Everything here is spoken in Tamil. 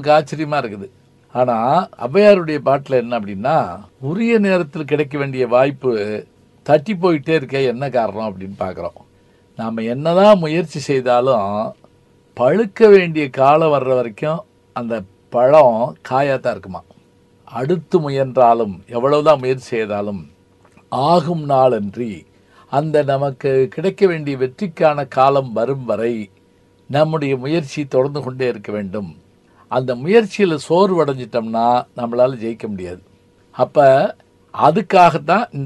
நமக்கு ஆச்சரியமா இருக்குது ஆனா ஔவையாருடைய பாட்டுல என்ன அப்படின்னா உரிய நேரத்தில் கிடைக்க வேண்டிய வாய்ப்பு தட்டி போயிட்டே இருக்க என்ன காரணம் அப்படின்னு பார்க்குறோம் நாம் என்னதான் முயற்சி செய்தாலும் பழுக்க வேண்டிய காலம் வர்ற வரைக்கும் அந்த பழம் காயாத்தான் இருக்குமா அடுத்து முயன்றாலும் எவ்வளவுதான் முயற்சி செய்தாலும் ஆகும் நாளன்றி அந்த நமக்கு கிடைக்க வேண்டிய வெற்றிக்கான காலம் வரும் வரை நம்முடைய முயற்சி தொடர்ந்து கொண்டே இருக்க வேண்டும் அந்த முயற்சியில் சோர்வடைஞ்சிட்டோம்னா நம்மளால ஜெயிக்க முடியாது அப்போ அதுக்காகத்தான் இந்த